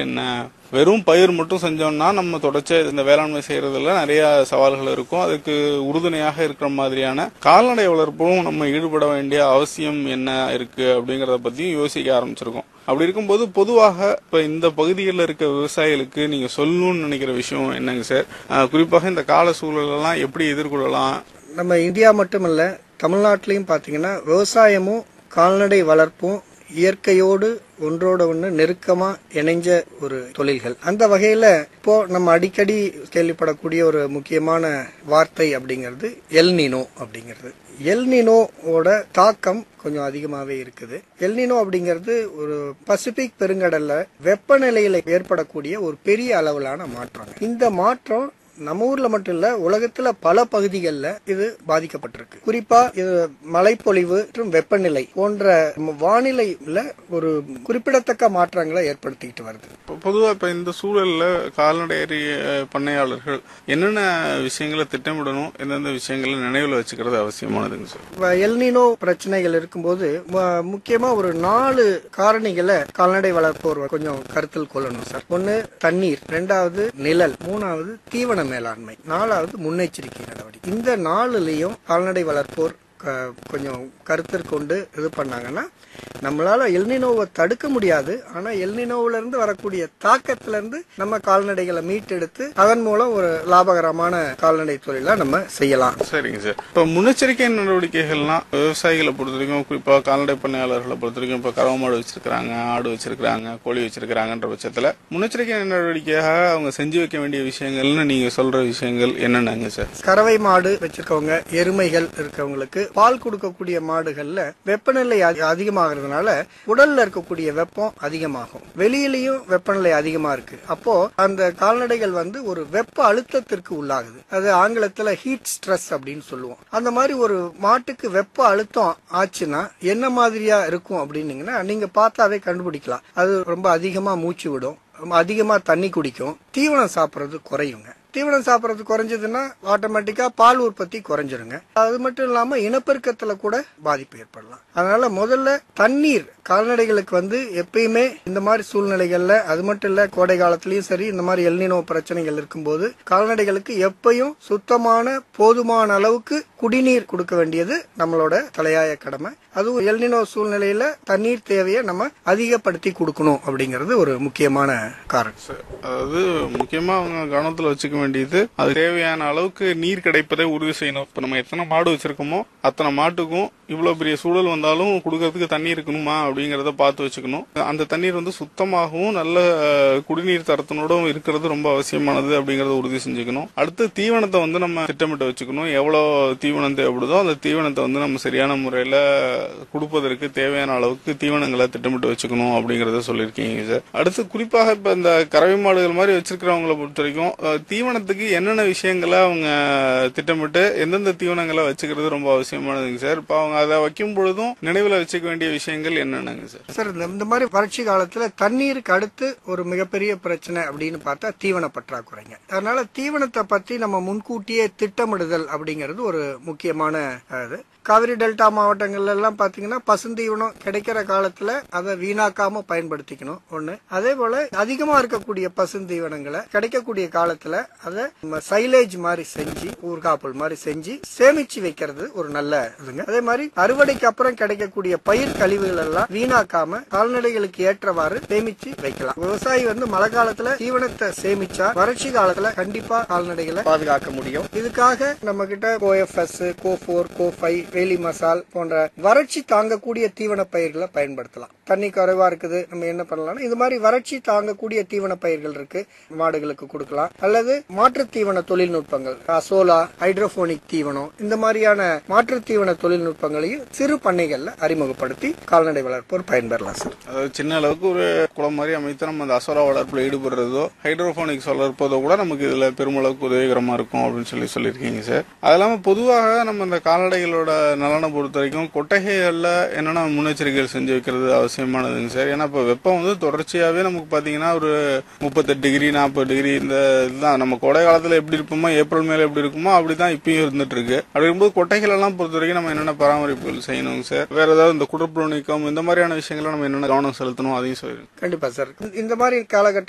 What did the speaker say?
என்ன வெறும் பயிர் மட்டும் செஞ்சோம்னா நம்ம தொடர்ச்சியா இந்த வேளாண்மை செய்யறதுல நிறைய சவால்கள் இருக்கும் அதுக்கு உறுதுணையாக இருக்கிற மாதிரியான கால்நடை வளர்ப்பும் நம்ம ஈடுபட வேண்டிய அவசியம் என்ன இருக்கு அப்படிங்கறத பத்தியும் யோசிக்க ஆரம்பிச்சிருக்கோம் அப்படி இருக்கும்போது பொதுவாக இப்ப இந்த பகுதிகளில் இருக்க விவசாயிகளுக்கு நீங்க சொல்லணும்னு நினைக்கிற விஷயம் என்னங்க சார் அஹ், குறிப்பாக இந்த கால சூழலெல்லாம் எப்படி எதிர்கொள்ளலாம் நம்ம இந்தியா மட்டுமல்ல தமிழ்நாட்டிலையும் பார்த்தீங்கன்னா விவசாயமும் கால்நடை வளர்ப்பும் இயற்கையோடு ஒன்றோட ஒன்று நெருக்கமா இணைஞ்ச ஒரு தொழில்கள் அந்த வகையில இப்போ நம்ம அடிக்கடி கேள்விப்படக்கூடிய ஒரு முக்கியமான வார்த்தை அப்படிங்கிறது எல்னினோ அப்படிங்கிறது எல்னினோவோட தாக்கம் கொஞ்சம் அதிகமாவே இருக்குது எல்னினோ அப்படிங்கிறது ஒரு பசிபிக் பெருங்கடல்ல வெப்பநிலையில ஏற்படக்கூடிய ஒரு பெரிய அளவிலான மாற்றம் இந்த மாற்றம் நம்ம ஊர்ல மட்டும் இல்ல உலகத்துல பல பகுதிகளில் இது பாதிக்கப்பட்டிருக்கு குறிப்பா இது மழைப்பொழிவு மற்றும் வெப்பநிலை போன்ற நம்ம வானிலையில ஒரு குறிப்பிடத்தக்க மாற்றங்களை ஏற்படுத்திக்கிட்டு வருது இப்போ பொதுவாக இப்போ இந்த சூழல்ல கால்நடை அஹ், பண்ணையாளர்கள் என்னென்ன விஷயங்களை திட்டமிடணும் எந்தெந்த விஷயங்களை நினைவில் வச்சுக்கிறது அவசியமானதுங்க சார் இப்ப எல்னினோ பிரச்சனைகள் இருக்கும்போது ம- முக்கியமா ஒரு நாலு காரணிகளை கால்நடை வளர்ப்போர் கொஞ்சம் கருத்தில் கொள்ளணும் சார் ஒன்னு தண்ணீர் ரெண்டாவது நிழல் மூணாவது தீவன மேலாண்மை நாலாவது முன்னெச்சரிக்கை நடவடிக்கை இந்த நாலுலயும் கால்நடை வளர்ப்போர் க- கொஞ்சம் கருத்திற்கொண்டு இது பண்ணாங்கன்னா நம்மளால எல்னினோவை தடுக்க முடியாது ஆனா எல்னினோவுல இருந்து வரக்கூடிய தாக்கத்துல இருந்து நம்ம கால்நடைகளை மீட்டெடுத்து அதன் மூலம் ஒரு லாபகரமான கால்நடை தொழிலை நம்ம செய்யலாம் சரிங்க சார் இப்போ முன்னெச்சரிக்கை நடவடிக்கைகள்லாம் விவசாயிகளை பொறுத்த வரைக்கும் குறிப்பாக கால்நடை பண்ணையாளர்களை பொறுத்த வரைக்கும் இப்போ கறவை மாடு வச்சிருக்கிறாங்க ஆடு வச்சிருக்கிறாங்க கோழி வச்சிருக்கிறாங்கன்ற பட்சத்தில் முன்னெச்சரிக்கை நடவடிக்கையாக அவங்க செஞ்சு வைக்க வேண்டிய விஷயங்கள்னு நீங்க சொல்ற விஷயங்கள் என்னென்னங்க சார் கறவை மாடு வச்சிருக்கவங்க எருமைகள் இருக்கவங்களுக்கு பால் கொடுக்கக்கூடிய மாடுகள்ல வெப்பநிலை அதி- அதிகமாகிறதுனால உடல்ல இருக்கக்கூடிய வெப்பம் அதிகமாகும் வெளியிலயும் வெப்பநிலை அதிகமா இருக்கு அப்போ அந்த கால்நடைகள் வந்து ஒரு வெப்ப அழுத்தத்திற்கு உள்ளாகுது அது ஆங்கிலத்துல ஹீட் ஸ்ட்ரெஸ் அப்படின்னு சொல்லுவோம் அந்த மாதிரி ஒரு மாட்டுக்கு வெப்ப அழுத்தம் ஆச்சுன்னா என்ன மாதிரியா இருக்கும் அப்படின்னீங்கன்னா நீங்க பார்த்தாவே கண்டுபிடிக்கலாம் அது ரொம்ப அதிகமா மூச்சு விடும் ரொம்ப அதிகமா தண்ணி குடிக்கும் தீவனம் சாப்பிடுறது குறையுங்க தீவனம் சாப்பிடுறது குறைஞ்சதுன்னா ஆட்டோமேட்டிக்கா பால் உற்பத்தி குறைஞ்சிருங்க அது மட்டும் இல்லாம இனப்பெருக்கத்துல கூட பாதிப்பு ஏற்படலாம் அதனால முதல்ல தண்ணீர் கால்நடைகளுக்கு வந்து எப்பயுமே இந்த மாதிரி சூழ்நிலைகள்ல அது மட்டும் இல்ல கோடை காலத்திலயும் சரி இந்த மாதிரி எல்னினோ பிரச்சனைகள் இருக்கும்போது கால்நடைகளுக்கு எப்பயும் சுத்தமான போதுமான அளவுக்கு குடிநீர் கொடுக்க வேண்டியது நம்மளோட தலையாய கடமை அதுவும் எல்னினோ சூழ்நிலையில தண்ணீர் தேவையை நம்ம அதிகப்படுத்தி கொடுக்கணும் அப்படிங்கிறது ஒரு முக்கியமான காரணம் சார், அதாவது முக்கியமா அவங்க கவனத்துல வச்சுக்க வேண்டியது அது தேவையான அளவுக்கு நீர் கிடைப்பதை உறுதி செய்யணும் இப்ப நம்ம எத்தனை மாடு வச்சிருக்கோமோ அத்தனை மாட்டுக்கும் இவ்வளவு பெரிய சூழல் வந்தாலும் கொடுக்கறதுக்கு தண்ணி இருக்கணுமா அப்படிங்கறத பார்த்து வச்சுக்கணும் அந்த தண்ணீர் வந்து சுத்தமாகவும் நல்ல அஹ், குடிநீர் தரத்தினோடும் இருக்கிறது ரொம்ப அவசியமானது அப்படிங்கறத உறுதி செஞ்சுக்கணும் அடுத்து தீவனத்தை வந்து நம்ம திட்டமிட்டு வச்சுக்கணும் எவ்வளவு தீவனம் தேவைப்படுதோ அந்த தீவனத்தை வந்து நம்ம சரியான முறையில கொடுப்பதற்கு தேவையான அளவுக்கு தீவனங்களை திட்டமிட்டு வச்சுக்கணும் அப்படிங்கறத சொல்லியிருக்கீங்க சார் அடுத்து குறிப்பாக இப்ப இந்த கறவை மாடுகள் மாதிரி வச்சிருக்கிறவங்களை பொறுத்த வரைக்கும் அஹ், தீவனத்துக்கு என்னென்ன விஷயங்களை அவங்க திட்டமிட்டு எந்தெந்த தீவனங்களை வச்சுக்கிறது ரொம்ப அவசியமானதுங்க சார் இப்ப அவங்க அதை வைக்கும் பொழுதும் நினைவுல வச்சுக்க வேண்டிய விஷயங்கள் என்னென்னங்க சார் சார் இந்த இந்த மாதிரி வறட்சி காலத்துல தண்ணீருக்கு அடுத்து ஒரு மிகப்பெரிய பிரச்சனை அப்படின்னு பார்த்தா தீவன பற்றாக்குறைங்க அதனால தீவனத்தை பத்தி நம்ம முன்கூட்டியே திட்டமிடுதல் அப்படிங்கிறது ஒரு முக்கியமான அஹ், இது காவிரி டெல்டா மாவட்டங்கள்ல எல்லாம் பாத்தீங்கன்னா பசுந்தீவனம் கிடைக்கிற காலத்துல அதை வீணாக்காம பயன்படுத்திக்கணும் ஒண்ணு அதே போல அதிகமா இருக்கக்கூடிய பசுந்தீவனங்களை கிடைக்கக்கூடிய காலத்துல அதை சைலேஜ் மாதிரி செஞ்சு ஊர்காப்புல் மாதிரி செஞ்சு சேமிச்சு வைக்கிறது ஒரு நல்ல இதுங்க அதே மாதிரி அறுவடைக்கு அப்புறம் கிடைக்கக்கூடிய பயிர் கழிவுகள் எல்லாம் வீணாக்காம கால்நடைகளுக்கு ஏற்றவாறு சேமிச்சு வைக்கலாம் விவசாயி வந்து மழை காலத்துல தீவனத்தை சேமிச்சா வறட்சி காலத்துல கண்டிப்பா கால்நடைகளை பாதுகாக்க முடியும் இதுக்காக நம்ம கிட்ட கோஎஃப்எஸ் கோ ஃபோர் கோ ஃபைவ் வேலி மசால் போன்ற வறட்சி தாங்கக்கூடிய தீவன பயிர்களை பயன்படுத்தலாம் தண்ணி குறைவா இருக்குது நம்ம என்ன பண்ணலாம்னா இது மாதிரி வறட்சி தாங்கக்கூடிய தீவன பயிர்கள் இருக்கு மாடுகளுக்கு கொடுக்கலாம் அல்லது மாற்று தீவன தொழில்நுட்பங்கள் அசோலா ஹைட்ரோபோனிக் தீவனம் இந்த மாதிரியான மாற்று தீவன தொழில்நுட்பங்களையும் சிறு பண்ணைகள்ல அறிமுகப்படுத்தி கால்நடை வளர்ப்போர் பயன்பெறலாம் சார் அதாவது சின்ன அளவுக்கு ஒரு குளம் மாதிரி அமைத்து நம்ம அந்த அசோரா வளர்ப்புல ஈடுபடுறதோ ஹைட்ரோபோனிக்ஸ் வளர்ப்பதோ கூட நமக்கு இதுல பெருமளவுக்கு உதவிகரமா இருக்கும் அப்படின்னு சொல்லி சொல்லியிருக்கீங்க சார் அது இல்லாம பொதுவாக நம்ம இந்த கால்நடைகளோட நலனை பொறுத்த வரைக்கும் கொட்டகைகள்ல என்னென்ன முன்னெச்சரிக்கைகள் செஞ்சு வைக்கிறது அவசியமானதுங்க சார் ஏன்னா இப்ப வெப்பம் வந்து தொடர்ச்சியாவே நமக்கு பாத்தீங்கன்னா ஒரு முப்பத்தெட்டு டிகிரி நாற்பது டிகிரி இந்த இதுதான் நம்ம கோடை காலத்துல எப்படி இருப்போமோ ஏப்ரல் மேல எப்படி இருக்குமோ அப்படிதான் இப்பயும் இருந்துட்டு இருக்கு அப்படி இருக்கும்போது கொட்டைகள் எல்லாம் பொறுத்த வரைக்கும் நம்ம என்னென்ன பராமரிப்புகள் செய்யணுங்க சார் வேற ஏதாவது இந்த குடற்புழு நீக்கம் இந்த மாதிரியான விஷயங்களை நம்ம என்னென்ன கவனம் செலுத்தணும் அதையும் சொல்லிருங்க கண்டிப்பா சார் இந்த மாதிரி காலகட்டம்